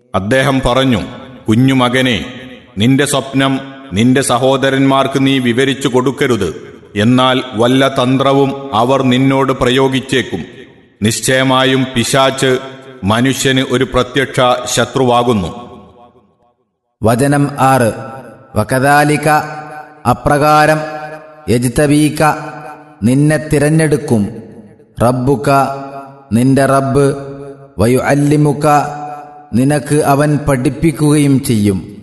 അദ്ദേഹം പറഞ്ഞു കുഞ്ഞുമകനെ നിന്റെ സ്വപ്നം നിന്റെ സഹോദരന്മാർക്ക് നീ വിവരിച്ചു കൊടുക്കരുത് എന്നാൽ വല്ല തന്ത്രവും അവർ നിന്നോട് പ്രയോഗിച്ചേക്കും നിശ്ചയമായും പിശാച്ച് മനുഷ്യന് ഒരു പ്രത്യക്ഷ ശത്രുവാകുന്നു വചനം ആറ് വകദാലിക അപ്രകാരം യജ്തബീക നിന്നെ തിരഞ്ഞെടുക്കും റബ്ബുക നിന്റെ റബ്ബ് വയു അല്ലിമുക നിനക്ക് അവൻ പഠിപ്പിക്കുകയും ചെയ്യും